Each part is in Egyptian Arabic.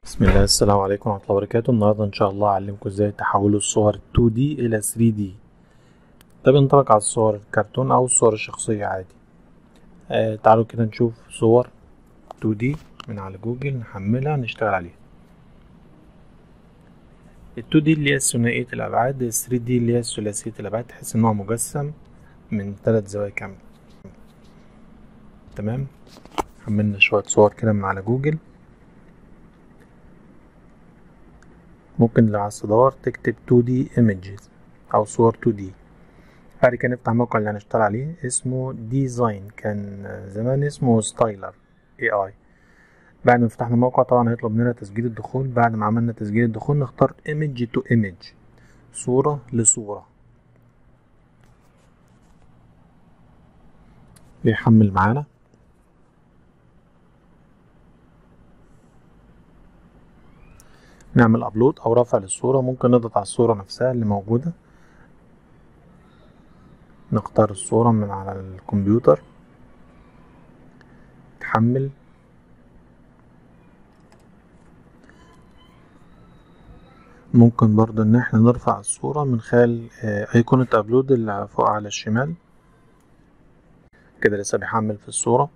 بسم الله السلام عليكم ورحمة الله وبركاته النهاردة إن شاء الله أعلمكم إزاي تحولوا الصور 2D إلى 3D ده بينطبق على الصور الكرتون أو الصور الشخصية عادي آه تعالوا كده نشوف صور 2D من على جوجل نحملها نشتغل عليها ال 2D اللي هي ثنائية الأبعاد ال 3D اللي هي ثلاثية الأبعاد تحس إن هو مجسم من تلات زوايا كاملة تمام حملنا شوية صور كده من على جوجل ممكن لو عايز تدور تكتب 2D images أو صور 2D بعد كده نفتح الموقع اللي هنشتغل عليه اسمه ديزاين كان زمان اسمه ستايلر اي اي بعد ما فتحنا الموقع طبعا هيطلب مننا تسجيل الدخول بعد ما عملنا تسجيل الدخول نختار image to image صورة لصورة بيحمل معانا نعمل ابلود او رفع للصورة ممكن نضغط على الصورة نفسها اللي موجودة نختار الصورة من على الكمبيوتر تحمل ممكن برضو ان احنا نرفع الصورة من خلال ايقونة ابلود اللي فوق على الشمال كده لسه بيحمل في الصورة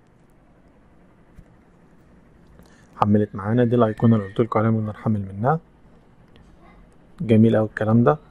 حملت معانا دي الايقونة اللي قلتلكوا عليها ممكن نحمل منها جميل اوي الكلام ده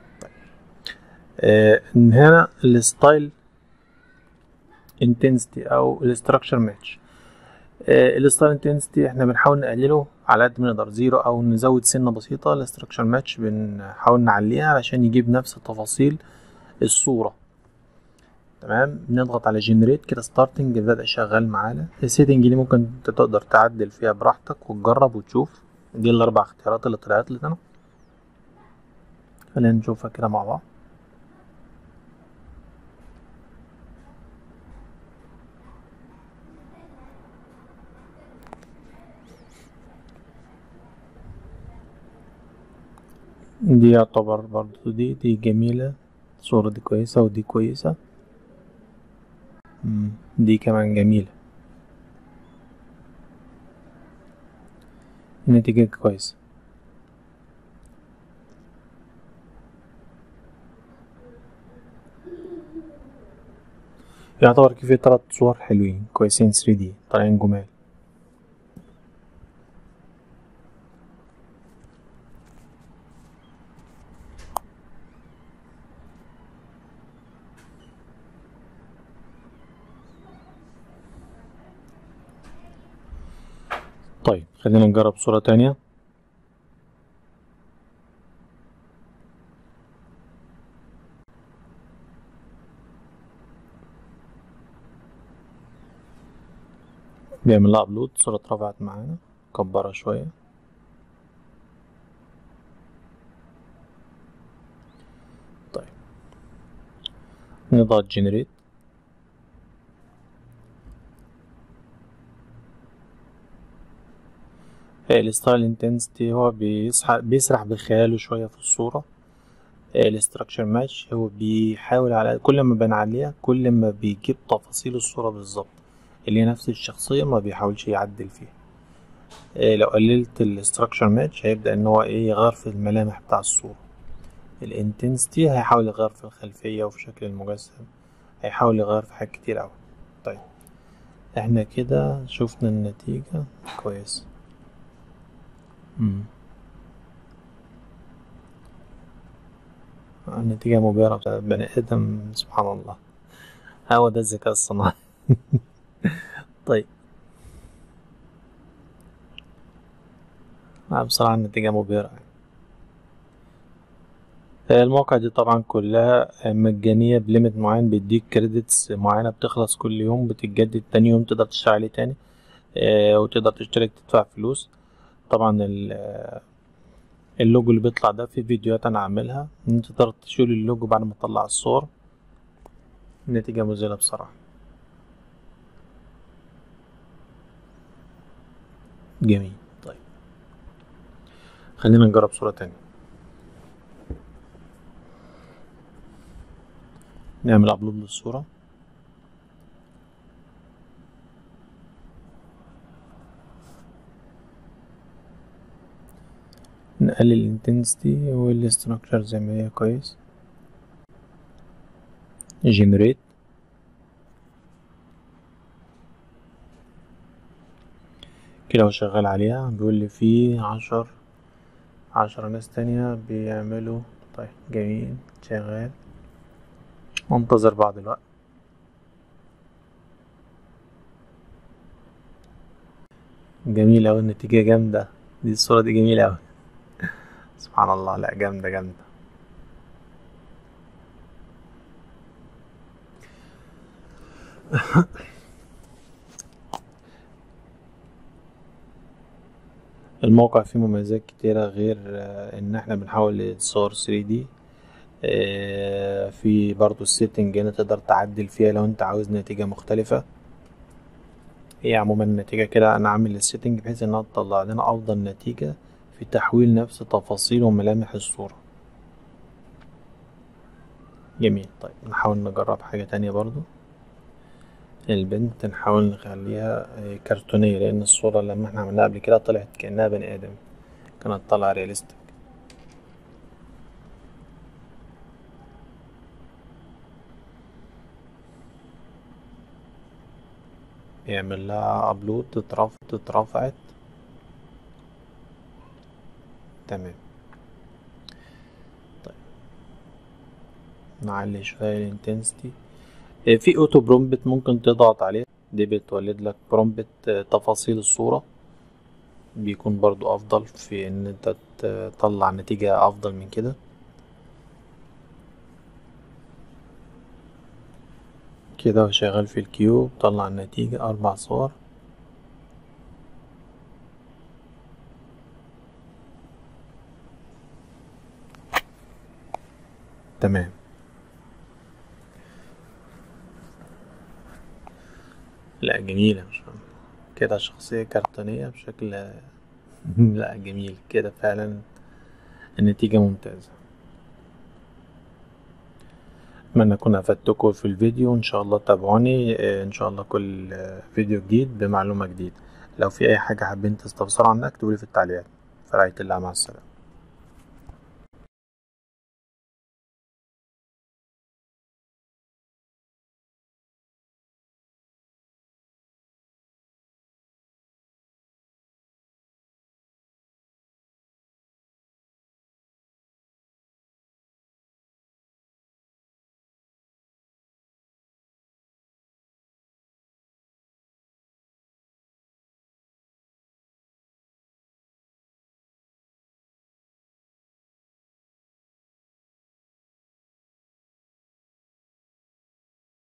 آه هنا الستايل انتنسيتي او الاستراكشر ماتش الستايل انتنسيتي احنا بنحاول نقلله على قد ما نقدر زيرو او نزود سنه بسيطه الاستراكشر ماتش بنحاول نعليها علشان يجيب نفس تفاصيل الصوره تمام نضغط على جنريت كده ستارتنج بدأ شغال معانا السيتنج دي ممكن تقدر تعدل فيها براحتك وتجرب وتشوف دي الاربع اختيارات اللي طلعت لنا خلينا نشوفها كده مع بعض دي يعتبر برضو دي دي جميلة الصورة دي كويسة ودي كويسة مم. دي كمان جميلة النتيجة كويسة يعتبر كيف تلات صور حلوين كويسين 3D طالعين جمال طيب خلينا نجرب صورة تانية بيعمل لها ابلود صورة اترفعت معانا كبرها شوية طيب نضغط جنريت الستايل انتنسيتي هو بيسرح بيسرح بخياله شويه في الصوره الاستراكشر ماتش هو بيحاول على كل ما بنعليها كل ما بيجيب تفاصيل الصوره بالظبط اللي هي نفس الشخصيه ما بيحاولش يعدل فيها لو قللت الاستراكشر ماتش هيبدا ان هو ايه يغير في الملامح بتاع الصوره الانتنسيتي هيحاول يغير في الخلفيه وفي شكل المجسم هيحاول يغير في حاجات كتير اوي طيب احنا كده شفنا النتيجه كويس النتيجة مبهرة بتاع بني آدم سبحان الله هو ده الذكاء الصناعي طيب بصراحة النتيجة مبهرة المواقع دي طبعا كلها مجانية بليمت معين بيديك كريدتس معينة بتخلص كل يوم بتتجدد تاني يوم تقدر تشتغل عليه تاني وتقدر تشترك تدفع فلوس طبعا اللوجو اللي بيطلع ده في فيديوهات انا عاملها انت تقدر تشيل اللوجو بعد ما تطلع الصور النتيجة مذهلة بصراحة جميل طيب خلينا نجرب صورة تانية نعمل ابلود للصورة نقلل الانتنسيتي والاستراكشر زي ما هي كويس جنريت كده هو شغال عليها بيقول لي في عشر عشرة ناس تانية بيعملوا طيب جميل شغال منتظر بعض الوقت جميل أوي النتيجة جامدة دي الصورة دي جميلة أوي سبحان الله لا جامدة جامدة الموقع فيه مميزات كتيرة غير آه، ان احنا بنحول الصور 3D آه، في برضو السيتنج هنا تقدر تعدل فيها لو انت عاوز نتيجة مختلفة هي عموما النتيجة كده انا عامل السيتنج بحيث انها تطلع لنا افضل نتيجة في تحويل نفس تفاصيل وملامح الصورة جميل طيب نحاول نجرب حاجة تانية برضو البنت نحاول نخليها آه، كرتونية لأن الصورة لما احنا عملناها قبل كده طلعت كأنها بني آدم كانت طالعة رياليستيك يعمل لها ابلود تترفع تترفعت تمام طيب نعلي شوية الانتنسيتي في اوتو برومبت ممكن تضغط عليه دي بتولد لك برومبت تفاصيل الصورة بيكون برضو افضل في ان انت تطلع نتيجة افضل من كده كده هو شغال في الكيوب طلع النتيجة اربع صور تمام لا جميلة مش كده شخصية كرتونية بشكل لا جميل كده فعلا النتيجة ممتازة أتمنى أكون أفدتكم في الفيديو إن شاء الله تابعوني آه، إن شاء الله كل آه، فيديو جديد بمعلومة جديدة لو في أي حاجة حابين تستفسروا عنها اكتبولي في التعليقات في رعاية الله مع السلامة